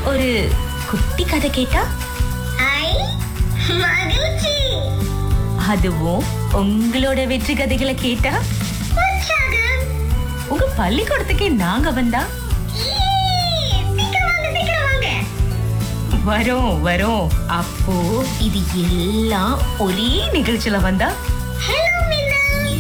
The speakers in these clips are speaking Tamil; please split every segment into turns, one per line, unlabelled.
ஒரு குட்டி கதை கேட்டா
ஐ மகிழ்ச்சி
அதுவும் உங்களோட வெற்றி கதைகளை கேட்டா
உற்சாகம்
உங்க பள்ளிக்கூடத்துக்கே நாங்க வந்தா
ஈ, சீக்கிரம் வாங்க சீக்கிரம் வாங்க
வரோம் வரோம் அப்போ இது எல்லாம் ஒரே நிகழ்ச்சியில வந்தா
ஹலோ மின்னா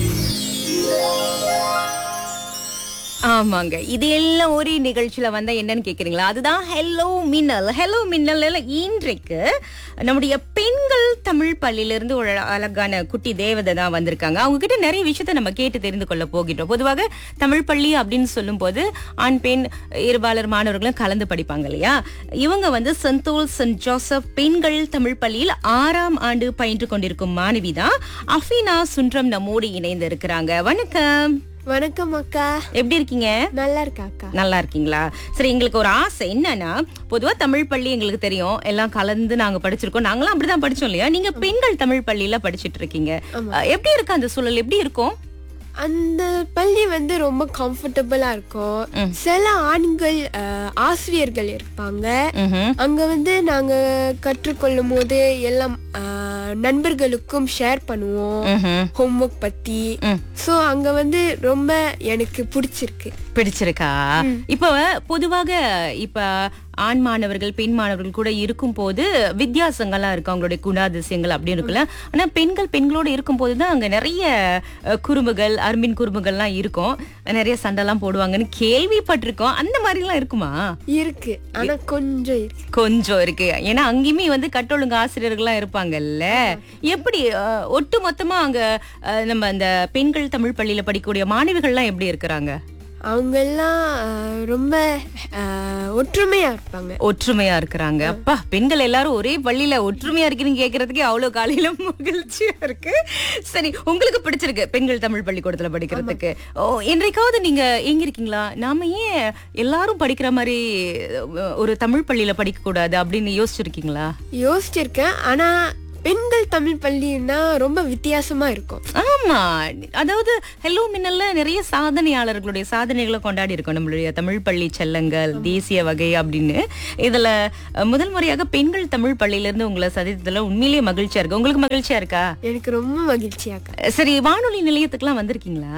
ஆமாங்க இது எல்லாம் ஒரே நிகழ்ச்சியில வந்தா என்னன்னு கேக்குறீங்களா அதுதான் ஹலோ மின்னல் ஹலோ மின்னல் இன்றைக்கு நம்முடைய பெண்கள் தமிழ் பள்ளியில இருந்து ஒரு அழகான குட்டி தேவதை தான் வந்திருக்காங்க அவங்க கிட்ட நிறைய விஷயத்த நம்ம கேட்டு தெரிந்து கொள்ள போகின்றோம் பொதுவாக தமிழ் பள்ளி அப்படின்னு சொல்லும்போது ஆண் பெண் இருபாலர் மாணவர்களும் கலந்து படிப்பாங்க இல்லையா இவங்க வந்து செந்தோல் சென்ட் ஜோசப் பெண்கள் தமிழ் பள்ளியில் ஆறாம் ஆண்டு பயின்று கொண்டிருக்கும் மாணவி தான் அஃபீனா சுன்றம் நம்மோடு இணைந்து இருக்கிறாங்க வணக்கம்
வணக்கம் அக்கா
எப்படி இருக்கீங்க
நல்லா இருக்கா அக்கா
நல்லா இருக்கீங்களா சரி எங்களுக்கு ஒரு ஆசை என்னன்னா பொதுவா தமிழ் பள்ளி எங்களுக்கு தெரியும் எல்லாம் கலந்து நாங்க படிச்சிருக்கோம் நாங்களாம் அப்படிதான் படிச்சோம் இல்லையா நீங்க பெண்கள் தமிழ் பள்ளியில படிச்சிட்டு இருக்கீங்க அஹ், எப்படி இருக்கு அந்த சூழல் எப்படி இருக்கும்
அந்த பள்ளி வந்து ரொம்ப கம்ஃபர்டபுளா இருக்கும் சில ஆண்கள் அஹ், ஆசிரியர்கள் இருப்பாங்க
ம்ஹும்.
அங்க வந்து நாங்க கற்றுக்கொள்ளும் போது எல்லாம் அஹ், நண்பர்களுக்கும் ஷேர் பண்ணுவோம்
ம்ஹும்.
ஹோம்ஒர்க் பத்தி
ம்.
சோ அங்க வந்து ரொம்ப எனக்கு பிடிச்சிருக்கு
பிடிச்சிருக்கா இப்ப பொதுவாக இப்ப ஆண் மாணவர்கள் பெண் மாணவர்கள் கூட இருக்கும் போது வித்தியாசங்கள்லாம் இருக்கு அவங்களுடைய குணாதிசயங்கள் அப்படி இருக்குல்ல ஆனா பெண்கள் பெண்களோட இருக்கும் போதுதான் அங்க நிறைய அஹ், குறும்புகள் அரும்பின் குறும்புகள்லாம் இருக்கும் நிறைய சண்டைலாம் போடுவாங்கன்னு கேள்விப்பட்டிருக்கோம் அந்த மாதிரி எல்லாம் இருக்குமா
இருக்கு ஆனா கொஞ்சம் இருக்கு
கொஞ்சம் இருக்கு ஏன்னா அங்கேயுமே வந்து கட்டொழுங்கு ஆசிரியர்கள்லாம் இருப்பாங்கல்ல எப்படி அஹ், ஒட்டு மொத்தமா அங்க அஹ், நம்ம அந்த பெண்கள் தமிழ் பள்ளியில படிக்கக்கூடிய மாணவிகள்லாம் எப்படி இருக்கிறாங்க
அவங்க எல்லாம் அஹ், ரொம்ப அஹ், ஒற்றுமையா இருப்பாங்க
ஒற்றுமையா இருக்கிறாங்க அப்பா பெண்கள் எல்லாரும் ஒரே பள்ளியில ஒற்றுமையா இருக்குன்னு கேக்குறதுக்கே அவ்வளவு காலையில மகிழ்ச்சியா இருக்கு சரி உங்களுக்கு பிடிச்சிருக்கு பெண்கள் தமிழ் பள்ளிக்கூடத்துல படிக்கிறதுக்கு ஓ என்றைக்காவது நீங்க எங்க இருக்கீங்களா நாம ஏன் எல்லாரும் படிக்கிற மாதிரி அஹ், ஒரு தமிழ் பள்ளியில படிக்க கூடாது அப்படின்னு யோசிச்சிருக்கீங்களா
யோசிச்சிருக்கேன் ஆனா பெண்கள் தமிழ் பள்ளின்னா ரொம்ப வித்தியாசமா இருக்கும்
ஆமா அதாவது ஹெலோ மின்னல்ல நிறைய சாதனையாளர்களுடைய சாதனைகளை கொண்டாடி இருக்கோம் நம்மளுடைய தமிழ் பள்ளி செல்லங்கள் தேசிய வகை அப்படின்னு இதுல அஹ், முதல் முறையாக பெண்கள் தமிழ் பள்ளியில இருந்து உங்களை சதித்ததுல உண்மையிலேயே மகிழ்ச்சியா இருக்கு உங்களுக்கு மகிழ்ச்சியா இருக்கா
எனக்கு ரொம்ப மகிழ்ச்சியாக்கா
அஹ், சரி வானொலி நிலையத்துக்குலாம் வந்திருக்கீங்களா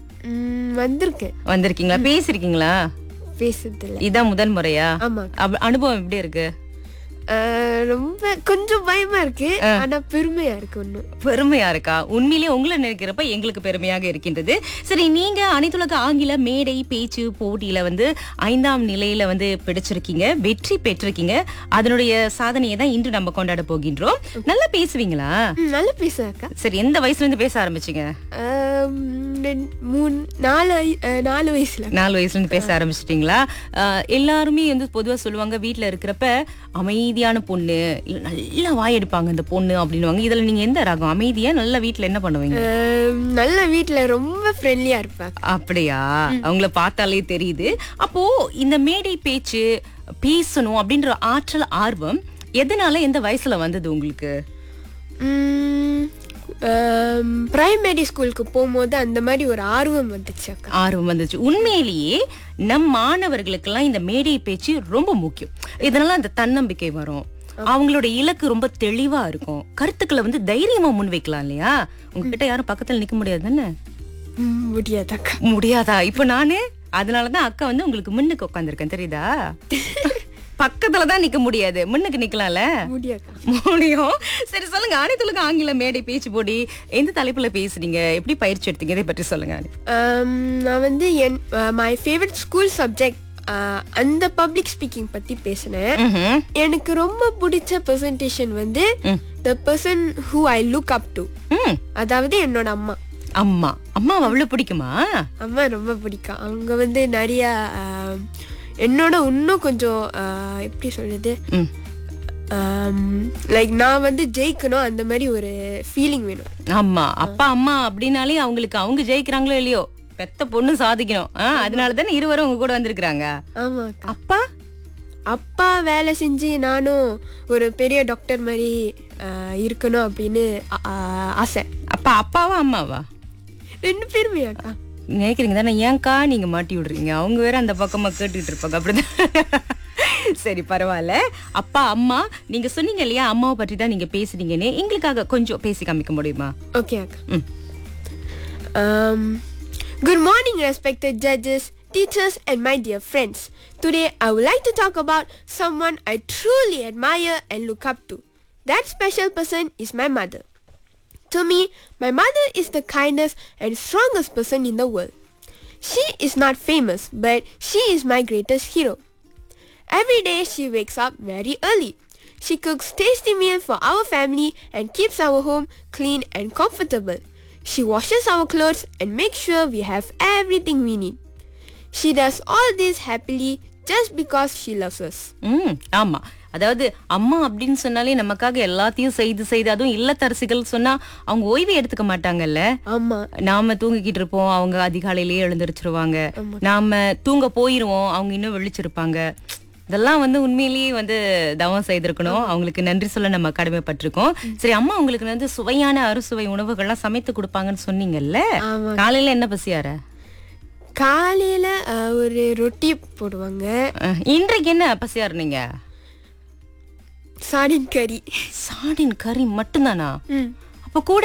ம், வந்திருக்கேன்
வந்திருக்கீங்களா பேசிருக்கீங்களா
பேசுறதுல
இதான் முதல் முறையா
ஆமா
அப்- அனுபவம் எப்படி இருக்கு
அஹ், ரொம்ப கொஞ்சம் பயமா இருக்கு ஆனா பெருமையா இருக்கு ஒண்ணு
பெருமையா இருக்கா உண்மையிலேயே உங்களை நினைக்கிறப்ப எங்களுக்கு பெருமையாக இருக்கின்றது சரி நீங்க அனைத்துலக ஆங்கில மேடை பேச்சு போட்டியில வந்து ஐந்தாம் நிலையில வந்து பிடிச்சிருக்கீங்க வெற்றி பெற்றிருக்கீங்க அதனுடைய சாதனையை தான் இன்று நம்ம கொண்டாட போகின்றோம் நல்லா பேசுவீங்களா
ம், நல்லா பேசுறக்கா
சரி எந்த வயசுல இருந்து பேச ஆரம்பிச்சீங்க
மூணு நாலு ஐ- அஹ், நாலு வயசுல
நாலு வயசுல இருந்து பேச ஆரம்பிச்சிட்டீங்களா அஹ், எல்லாருமே வந்து பொதுவா சொல்லுவாங்க வீட்ல இருக்கிறப்ப அமைதியான பொண்ணு இல்ல நல்லா வாயெடுப்பாங்க இந்த பொண்ணு அப்படின்னுவாங்க இதுல நீங்க எந்த ரகம் அமைதியா நல்லா வீட்ல என்ன பண்ணுவீங்க
அஹ், நல்ல வீட்ல ரொம்ப ஃப்ரெண்ட்லியா இருப்பாங்க
அப்படியா அவங்கள பார்த்தாலே தெரியுது அப்போ இந்த மேடை பேச்சு பேசணும் அப்படின்ற ஆற்றல் ஆர்வம் எதனால எந்த வயசுல வந்தது உங்களுக்கு
பிரைமரி ஸ்கூலுக்கு போகும்போது அந்த மாதிரி ஒரு ஆர்வம் வந்துச்சு அக்கா
ஆர்வம் வந்துச்சு உண்மையிலேயே நம் மாணவர்களுக்கெல்லாம் இந்த மேடை பேச்சு ரொம்ப முக்கியம் இதனால அந்த தன்னம்பிக்கை வரும் அவங்களோட இலக்கு ரொம்ப தெளிவா இருக்கும் கருத்துக்களை வந்து தைரியமா முன்வைக்கலாம் இல்லையா உங்ககிட்ட யாரும் பக்கத்துல நிக்க முடியாது தானே
ம், முடியாதக்கா
முடியாதா இப்ப நானு அதனாலதான் அக்கா வந்து உங்களுக்கு முன்னுக்கு உட்காந்துருக்கேன் தெரியுதா பக்கத்துல தான் நிக்க முடியாது முன்னுக்கு நிக்கலாம்ல
முடியாக்கா
முடியும் சரி சொல்லுங்க அனைத்துலக ஆங்கில மேடை பேச்சு போடி எந்த தலைப்புல பேசுறீங்க எப்படி பயிற்சி எடுத்தீங்க இதை பற்றி சொல்லுங்க
Um, நான் வந்து என் மை ஃபேவரட் ஸ்கூல் சப்ஜெக்ட் அந்த பப்ளிக் ஸ்பீக்கிங் பத்தி பேசினேன்
ம்ஹும்.
எனக்கு ரொம்ப பிடிச்ச பிரசன்டேஷன் வந்து the person who I look up to
ம்
அதாவது என்னோட அம்மா
அம்மா அம்மா அவ்வளவு பிடிக்குமா
அம்மா ரொம்ப பிடிக்கும் அவங்க வந்து நிறைய ஆம், என்னோட இன்னும் கொஞ்சம் ஆ, எப்படி சொல்றது
ம்.
லைக் நான் வந்து ஜெயிக்கணும் அந்த மாதிரி ஒரு ஃபீலிங் வேணும்
ஆமா அப்பா அம்மா அப்படின்னாலே அவங்களுக்கு அவங்க ஜெயிக்கிறாங்களோ இல்லையோ பெத்த பொண்ணு சாதிக்கணும் ஆ, அதனால தானே இருவரும் உங்க கூட வந்திருக்காங்க
ஆமா அக்கா
அப்பா
அப்பா வேலை செஞ்சு நானும் ஒரு பெரிய டாக்டர் மாதிரி ஆ, இருக்கணும் அப்படின்னு ஆ- ஆ- ஆசை
அப்பா அப்பாவா அம்மாவா
ரெண்டு பேருமே அக்கா
நினைக்கிறீங்க தானே ஏன்க்கா நீங்க மாட்டி விடுறீங்க அவங்க வேற அந்த பக்கமா கேட்டுட்டு இருப்பாங்க அப்படிதான் சரி பரவாயில்ல அப்பா அம்மா நீங்க சொன்னீங்க இல்லையா அம்மாவை பற்றி தான் நீங்க பேசுறீங்கன்னு எங்களுக்காக கொஞ்சம் பேசி காமிக்க முடியுமா
ஓகே அக்கா
ம்.
Um, good morning, respected judges, teachers, and my dear friends. Today, I would like to talk about someone I truly admire and look up to. That special person is my mother. To me, my mother is the kindest and strongest person in the world. She is not famous, but she is my greatest hero. Every day she wakes up very early. She cooks tasty meals for our family and keeps our home clean and comfortable. She washes our clothes and makes sure we have everything we need. She does all this happily just because she loves us.
ம் ஆமா அதாவது அம்மா அப்படின்னு சொன்னாலே நமக்காக எல்லாத்தையும் செய்து செய்து அதுவும் இல்லத்தரசிகள் சொன்னா அவங்க ஓய்வே எடுத்துக்க மாட்டாங்கல்ல
ஆமா
நாம தூங்கிக்கிட்டு இருப்போம் அவங்க அதிகாலையிலேயே எழுந்திருச்சிருவாங்க நாம தூங்க போயிருவோம் அவங்க இன்னும் விழிச்சிருப்பாங்க இதெல்லாம் வந்து உண்மையிலேயே வந்து தவம் செய்திருக்கணும் அவங்களுக்கு நன்றி சொல்ல நம்ம கடமைப்பட்டிருக்கோம் சரி அம்மா உங்களுக்கு வந்து சுவையான அறுசுவை உணவுகள்லாம் சமைத்து கொடுப்பாங்கன்னு சொன்னீங்கல்ல
ஆமா.
காலையில என்ன பசியார
காலையில அஹ், ஒரு ரொட்டி போடுவாங்க
அஹ், இன்றைக்கு என்ன பசியாரு நீங்க
சாடின் கறி
சாடின் கறி மட்டும்தானா
ம்.
அப்ப கூட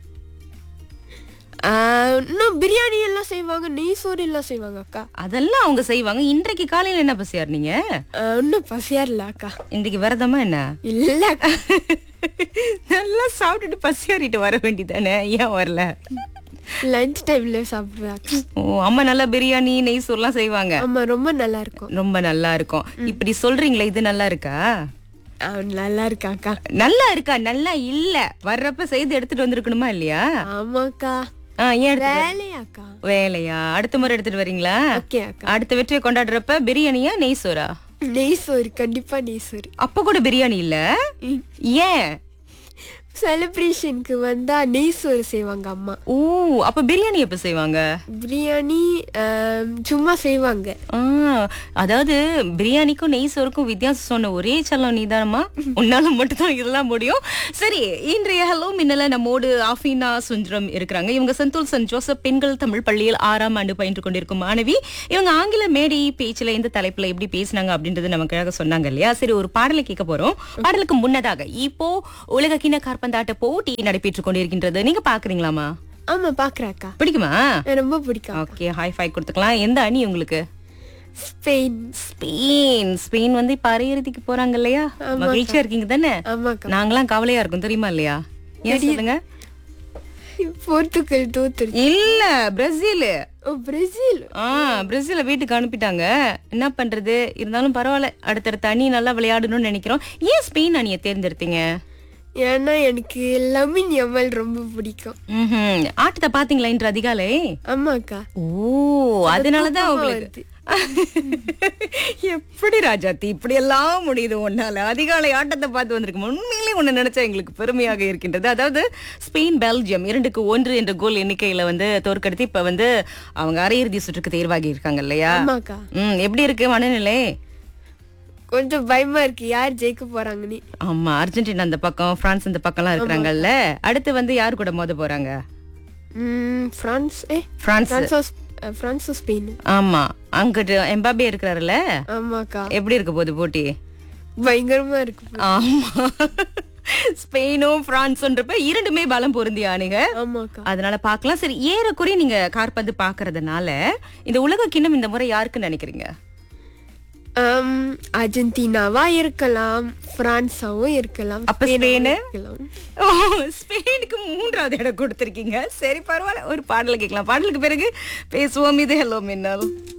அஹ், இன்னும் பிரியாணி எல்லாம் செய்வாங்க நெய் சோறு எல்லாம் செய்வாங்க அக்கா
அதெல்லாம் அவங்க செய்வாங்க இன்றைக்கு காலையில என்ன பசியார் நீங்க
அஹ், இன்னும் பசியா இல்ல அக்கா
இன்றைக்கு விரதமா என்ன
இல்ல அக்கா
நல்லா சாப்பிட்டுட்டு பசியாறிட்டு வர வேண்டியதானே ஏன் வரல
லஞ்ச் டைம்ல சாப்பிடுவேன் அக்கா
ஓ அம்மா நல்லா பிரியாணி நெய் சோறுலாம் செய்வாங்க
ஆமா ரொம்ப நல்லா இருக்கும்
ரொம்ப நல்லா இருக்கும் இப்படி சொல்றீங்களே இது நல்லா இருக்கா
அஹ், நல்லா இருக்கா அக்கா
நல்லா இருக்கா நல்லா இல்ல வர்றப்ப செய்து எடுத்துட்டு வந்திருக்கணுமா இல்லையா
ஆமாக்கா
ஆ, ஏன் எடுத்து
வேலையாக்கா
வேலையா அடுத்த முறை எடுத்துட்டு வரீங்களா
ஓகே அக்கா
அடுத்த வெற்றியை கொண்டாடுறப்ப பிரியாணியா நெய் சோறா
நெய் சோறு கண்டிப்பா நெய் சோறு
அப்ப கூட பிரியாணி இல்ல ஏன்
செலிப்ரேஷனுக்கு வந்தா நெய் சோறு செய்வாங்க அம்மா
ஓ அப்ப பிரியாணி எப்ப செய்வாங்க
பிரியாணி ஆம், சும்மா செய்வாங்க
ஆ, அதாவது பிரியாணிக்கும் நெய் சோறுக்கும் வித்தியாசம் சொன்ன ஒரே செல்லம் நீதானமா உன்னால மட்டும் தான் இதெல்லாம் முடியும் சரி இன்றைய ஹலோ மின்னல நம்மோடு ஆஃபீனா சுந்தரம் இருக்கிறாங்க இவங்க செந்தூல் சென்ட் ஜோசப் பெண்கள் தமிழ் பள்ளியில் ஆறாம் ஆண்டு பயின்று கொண்டிருக்கும் மாணவி இவங்க ஆங்கில மேடை பேச்சுல எந்த தலைப்புல எப்படி பேசினாங்க அப்படின்றது நமக்காக சொன்னாங்க இல்லையா சரி ஒரு பாடலை கேட்க போறோம் பாடலுக்கு முன்னதாக இப்போ உலக கிண கார்பந்தாட்ட போட்டி நடைபெற்றுக் கொண்டிருக்கின்றது நீங்க பாக்குறீங்களாமா
ஆமா பாக்குறாக்கா
பிடிக்குமா
ரொம்ப பிடிக்கும்
ஓகே ஹாய் ஃபை கொடுத்துக்கலாம் எந்த அணி உங்களுக்கு
ஸ்பெயின்
ஸ்பெயின் ஸ்பெயின் வந்து இப்ப அரையிறுதிக்கு போறாங்க இல்லையா மகிழ்ச்சியா இருக்கீங்க தானே
ஆமாக்கா
நாங்களாம் கவலையா இருக்கோம் தெரியுமா இல்லையா ஏன் சொல்லுங்க
போர்த்துகல் தோத்துருச்சு
இல்ல பிரேசில்
ஓ பிரேசில்
ஆ பிரேசில வீட்டுக்கு அனுப்பிட்டாங்க என்ன பண்றது இருந்தாலும் பரவாயில்ல அடுத்தடுத்த அணி நல்லா விளையாடணும்னு நினைக்கிறோம் ஏன் ஸ்பெயின் அணியை தேர்ந்தெடுத்தீங்க
ஏன்னா எனக்கு லமின் எம்எல் ரொம்ப பிடிக்கும்
ம்ஹும். ஆட்டத்தை பாத்தீங்களா இன்று அதிகாலை
ஆமாக்கா
ஓ அதனாலதான்
தூக்கமா
உங்களுக்கு எப்படி ராஜாத்தி இப்படி எல்லாம் முடியுது ஒன்னால அதிகாலை ஆட்டத்தை பார்த்து வந்திருக்கு உண்மையிலே ஒண்ணு நினைச்சா எங்களுக்கு பெருமையாக இருக்கின்றது அதாவது ஸ்பெயின் பெல்ஜியம் இரண்டுக்கு ஒன்று என்ற கோல் எண்ணிக்கையில வந்து தோற்கடித்து இப்ப வந்து அவங்க அரையிறுதி சுற்றுக்கு தேர்வாகி இருக்காங்க இல்லையா
ஆமாக்கா
ம் எப்படி இருக்கு மனநிலை
கொஞ்சம் பயமா இருக்கு யார் ஜெயிக்க போறாங்கன்னு
ஆமா அர்ஜென்டினா அந்த பக்கம் பிரான்ஸ் இந்த பக்கம்லாம் இருக்கிறாங்கல்ல அடுத்து வந்து யார் கூட மோத போறாங்க
ம், பிரான்ஸ் ஏ
பிரான்ஸ்
பிரான்ஸோ அஹ், பிரான்ஸோ ஸ்பெயின்
ஆமா அங்கிட்டு எம்பாபே இருக்கிறாருல்ல
ஆமாக்கா
எப்படி இருக்க போகுது போட்டி
பயங்கரமா இருக்கு
ஆமா ஸ்பெயினும் பிரான்ஸ்ன்றப்ப இரண்டுமே பலம் பொருந்திய அணிக
ஆமாக்கா
அதனால பார்க்கலாம் சரி ஏறக்குறைய நீங்க கார்பந்து பாக்குறதுனால இந்த உலக கிண்ணம் இந்த முறை யாருக்குன்னு நினைக்கிறீங்க
ஆம், அர்ஜென்டினாவா இருக்கலாம் பிரான்ஸாவும் இருக்கலாம்
அப்ப
ஸ்பெயினாவும்
ஸ்பெயின்?
இருக்கலாம்
ஓ, ஸ்பெயினுக்கு மூன்றாவது இடம் கொடுத்திருக்கீங்க சரி பரவாயில்ல ஒரு பாடலை கேட்கலாம் பாடலுக்கு பிறகு பேசுவோம் இது ஹலோ மின்னல்